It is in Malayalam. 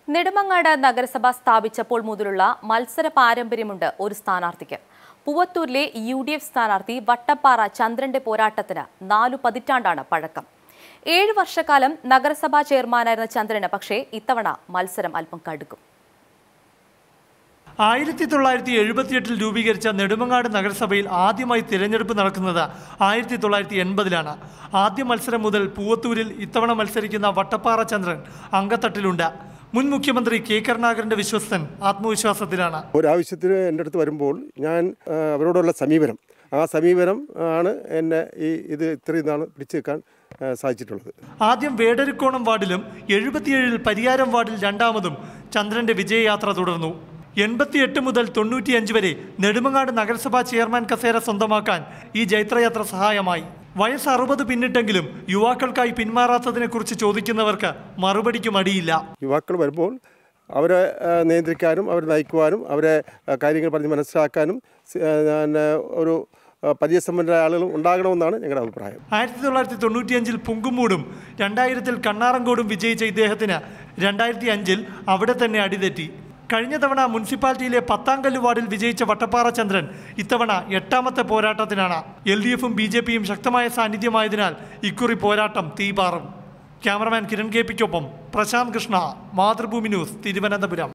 നെടുമങ്ങാട് നഗരസഭ സ്ഥാപിച്ചപ്പോൾ മുതലുള്ള മത്സര പാരമ്പര്യമുണ്ട് ഒരു സ്ഥാനാർത്ഥിക്ക് പൂവത്തൂരിലെ യു ഡി എഫ് സ്ഥാനാർത്ഥി വട്ടപ്പാറ ചന്ദ്രന്റെ പോരാട്ടത്തിന് നാലു പതിറ്റാണ്ടാണ് പഴക്കം ഏഴ് വർഷക്കാലം നഗരസഭാ ചെയർമാനായിരുന്ന ചന്ദ്രന് പക്ഷേ ഇത്തവണ മത്സരം അല്പം കടുക്കും ആയിരത്തി തൊള്ളായിരത്തി എഴുപത്തിയെട്ടിൽ രൂപീകരിച്ച നെടുമങ്ങാട് നഗരസഭയിൽ ആദ്യമായി തിരഞ്ഞെടുപ്പ് നടക്കുന്നത് ആയിരത്തി തൊള്ളായിരത്തി എൺപതിലാണ് ആദ്യ മത്സരം മുതൽ പൂവത്തൂരിൽ ഇത്തവണ മത്സരിക്കുന്ന വട്ടപ്പാറ ചന്ദ്രൻ അങ്കത്തട്ടിലുണ്ട് മുൻ മുഖ്യമന്ത്രി കെ കരുണാകരന്റെ വിശ്വസ്തൻ ആത്മവിശ്വാസത്തിലാണ് ഒരാവശ്യത്തിന് എൻ്റെ അടുത്ത് വരുമ്പോൾ ഞാൻ ആ, അവരോടുള്ള സമീപനം ആ സമീപനം ആണ് എന്നെ ഈ ഇത് ഇത്രയും നാൾ പിടിച്ചു വെക്കാൻ ആ, സാധിച്ചിട്ടുള്ളത് ആദ്യം വേടരിക്കോണം വാർഡിലും എഴുപത്തിയേഴിൽ പരിയാരം വാർഡിൽ രണ്ടാമതും ചന്ദ്രന്റെ വിജയയാത്ര തുടർന്നു എൺപത്തിയെട്ട് മുതൽ തൊണ്ണൂറ്റിയഞ്ച് വരെ നെടുമങ്ങാട് നഗരസഭാ ചെയർമാൻ കസേര സ്വന്തമാക്കാൻ ഈ ജൈത്രയാത്ര സഹായമായി വയസ്സ് അറുപത് പിന്നിട്ടെങ്കിലും യുവാക്കൾക്കായി പിന്മാറാത്തതിനെക്കുറിച്ച് ചോദിക്കുന്നവർക്ക് മറുപടിക്ക് മടിയില്ല യുവാക്കൾ വരുമ്പോൾ അവരെ ആ, നിയന്ത്രിക്കാനും അവരെ നയിക്കുവാനും അവരെ ആ, കാര്യങ്ങൾ പറഞ്ഞ് മനസ്സിലാക്കാനും സ- ആ, ഞാൻ, ആ, ഒരു ആ, പരിചയസമ്പന്നരായ ആളുകളും ഉണ്ടാകണമെന്നാണ് ഞങ്ങളുടെ അഭിപ്രായം ആയിരത്തി തൊള്ളായിരത്തി തൊണ്ണൂറ്റിയഞ്ചിൽ പുങ്കുമൂടും രണ്ടായിരത്തിൽ കണ്ണാറങ്കോടും വിജയിച്ച ഇദ്ദേഹത്തിന് രണ്ടായിരത്തി അഞ്ചിൽ അവിടെ തന്നെ അടിതെറ്റി കഴിഞ്ഞ തവണ മുനിസിപ്പാലിറ്റിയിലെ പത്താംകല്ല് വാർഡിൽ വിജയിച്ച വട്ടപ്പാറ ചന്ദ്രൻ ഇത്തവണ എട്ടാമത്തെ പോരാട്ടത്തിനാണ് എൽ ഡി എഫും ബി ജെ പിയും ശക്തമായ സാന്നിധ്യമായതിനാൽ ഇക്കുറി പോരാട്ടം തീപാറും ക്യാമറമാൻ കിരൺ കെ പിക്കൊപ്പം പ്രശാന്ത് കൃഷ്ണ മാതൃഭൂമി ന്യൂസ് തിരുവനന്തപുരം